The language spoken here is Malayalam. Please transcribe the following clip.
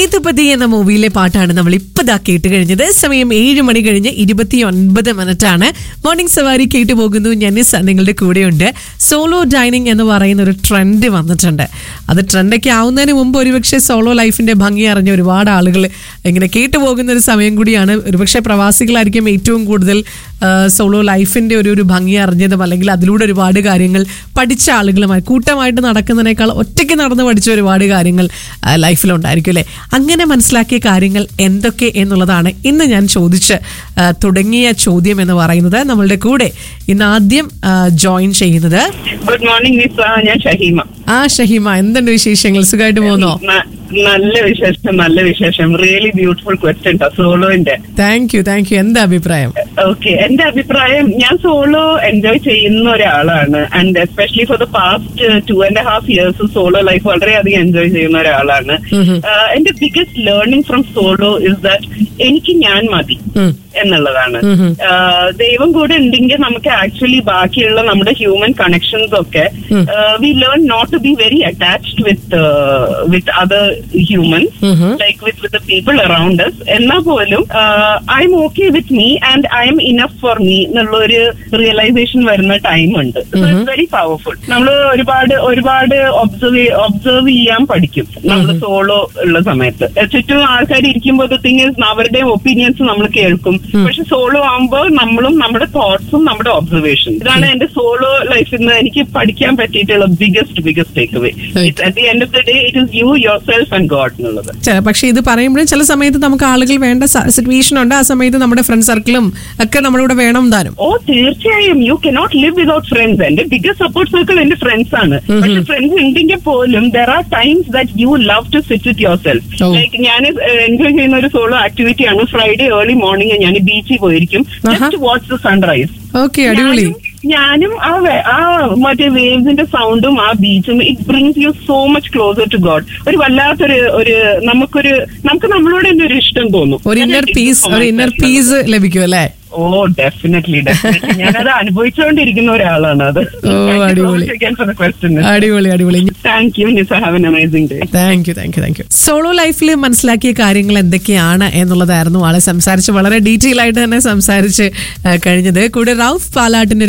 സേതുപതി എന്ന മൂവിയിലെ പാട്ടാണ് നമ്മൾ ഇപ്പതാ കേട്ട് കഴിഞ്ഞത് സമയം ഏഴ് മണി കഴിഞ്ഞ് ഇരുപത്തി ഒൻപത് മിനിറ്റ് ആണ് മോർണിംഗ് സവാരി കേട്ടു പോകുന്നു ഞാനിസ് നിങ്ങളുടെ കൂടെയുണ്ട് സോളോ ഡൈനിങ് എന്ന് പറയുന്ന ഒരു ട്രെൻഡ് വന്നിട്ടുണ്ട് അത് ട്രെൻഡൊക്കെ ആവുന്നതിന് മുമ്പ് ഒരുപക്ഷെ സോളോ ലൈഫിന്റെ ഭംഗി അറിഞ്ഞ ഒരുപാട് ആളുകൾ ഇങ്ങനെ കേട്ടു പോകുന്ന ഒരു സമയം കൂടിയാണ് ഒരുപക്ഷെ പ്രവാസികളായിരിക്കും ഏറ്റവും കൂടുതൽ സോളോ ലൈഫിന്റെ ഒരു ഒരു ഭംഗി അറിഞ്ഞതും അല്ലെങ്കിൽ അതിലൂടെ ഒരുപാട് കാര്യങ്ങൾ പഠിച്ച ആളുകളുമായി കൂട്ടമായിട്ട് നടക്കുന്നതിനേക്കാൾ ഒറ്റയ്ക്ക് നടന്ന് പഠിച്ച ഒരുപാട് കാര്യങ്ങൾ ആ, ലൈഫിലുണ്ടായിരിക്കും അല്ലേ അങ്ങനെ മനസ്സിലാക്കിയ കാര്യങ്ങൾ എന്തൊക്കെ എന്നുള്ളതാണ് ഇന്ന് ഞാൻ ചോദിച്ച് ആ, തുടങ്ങിയ ചോദ്യം എന്ന് പറയുന്നത് നമ്മളുടെ കൂടെ ഇന്ന് ആദ്യം ജോയിൻ ചെയ്യുന്നത് ഗുഡ് മോർണിംഗ് നിസ ഞാൻ ഷഹീമ ആ ഷഹിമ എന്തുണ്ട് വിശേഷങ്ങൾ സുഖമായിട്ട് പോകുന്നോ ന- നല്ല വിശേഷം നല്ല വിശേഷം റിയലി ബ്യൂട്ടിഫുൾ ക്വസ്റ്റ്യൻ സോളോന്റെ താങ്ക് യു താങ്ക് യു എന്താ അഭിപ്രായം ഓക്കെ എന്റെ അഭിപ്രായം ഞാൻ സോളോ എൻജോയ് ചെയ്യുന്ന ഒരാളാണ് and especially for the past two and half years solo life വളരെയധികം എൻജോയ് ചെയ്യുന്ന ഒരാളാണ് ആഹ് എന്റെ biggest learning from solo is that എനിക്ക് ഞാൻ മതി ഉം. എന്നുള്ളതാണ് ആഹ് ദൈവം കൂടെ ഉണ്ടെങ്കിൽ നമുക്ക് ആക്ച്വലി ബാക്കിയുള്ള നമ്മുടെ ഹ്യൂമൻ കണക്ഷൻസ് ഒക്കെ we learn not to be very attached with with other humans like with with people around us എന്നാൽ പോലും I'm okay with me and I'm enough for me എന്നുള്ള ഒരു റിയലൈസേഷൻ വരുന്ന ടൈം ഉണ്ട് വെരി പവർഫുൾ നമ്മൾ ഒരുപാട് ഒരുപാട് ഒബ്സർവ് ഒബ്സർവ് ചെയ്യാൻ പഠിക്കും നമ്മൾ സോളോ ഉള്ള സമയത്ത് ചുറ്റും ആൾക്കാർ ഇരിക്കുമ്പോൾ തിങ് അവരുടെ ഒപ്പീനിയൻസ് നമ്മൾ കേൾക്കും പക്ഷെ സോളോ ആകുമ്പോൾ നമ്മളും നമ്മുടെ തോട്ട്സും നമ്മുടെ ഒബ്സർവേഷൻ ഇതാണ് എന്റെ സോളോ ലൈഫിൽ നിന്ന് എനിക്ക് പഠിക്കാൻ പറ്റിയിട്ടുള്ള biggest biggest takeaway at the end of the day it is you yourself and God എന്നുള്ളത് ചെ- പക്ഷെ ഇത് പറയുമ്പോഴും ചില സമയത്ത് നമുക്ക് ആളുകൾ വേണ്ട സിറ്റുവേഷൻ ഉണ്ട് ആ സമയത്ത് നമ്മുടെ ഫ്രണ്ട് സർക്കിളും ഒക്കെ നമ്മുടെ കൂടെ വേണം താനും ഓ തീർച്ചയായും you cannot live without friends എന്റെ ബിഗസ്റ്റ് സപ്പോർട്ട് സർക്കിൾ എന്റെ ഫ്രണ്ട്സ് ആണ് പക്ഷെ ഫ്രണ്ട്സ് ഉണ്ടെങ്കിൽ പോലും there are times that you love to sit with yourself Oh. Like ഞാൻ എൻജോയ് ചെയ്യുന്ന ഒരു സോളോ ആക്ടിവിറ്റി ആണ് ഫ്രൈഡേ ഏർലി മോർണിംഗ് ഞാൻ ബീച്ചിൽ പോയിരിക്കും just watch the sunrise okay അടിപൊളി ഞാനും ആ വെ- ആ മറ്റേ വേവ്സിന്റെ സൗണ്ടും ആ ബീച്ചും it brings you so much closer to God ഒരു വല്ലാത്തൊരു ഒരു നമുക്കൊരു നമുക്ക് നമ്മളോട് തന്നെ ഒരു ഇഷ്ടം തോന്നും ഒരു ഇന്നർ പീസ് ഒരു ഇന്നർ പീസ് ലഭിക്കും അല്ലേ ഓ ഡെഫിനറ്റ്ലി ഡെഫിനറ്റ്ലി ഞാനത് അനുഭവിച്ചുകൊണ്ടിരിക്കുന്ന ഒരാളാണ് അത് ഓ, അടിപൊളി. ക്വസ്റ്റ്യൻ അടിപൊളി അടിപൊളി thank you Nisa have an amazing day thank you thank you thank you solo ലൈഫിൽ മനസ്സിലാക്കിയ കാര്യങ്ങൾ എന്തൊക്കെയാണ് എന്നുള്ളതായിരുന്നു ആളെ സംസാരിച്ച് വളരെ ഡീറ്റെയിൽ ആയിട്ട് തന്നെ സംസാരിച്ച് ആ, കഴിഞ്ഞത് കൂടെ റൌഫ് പാലാട്ടിന്റെ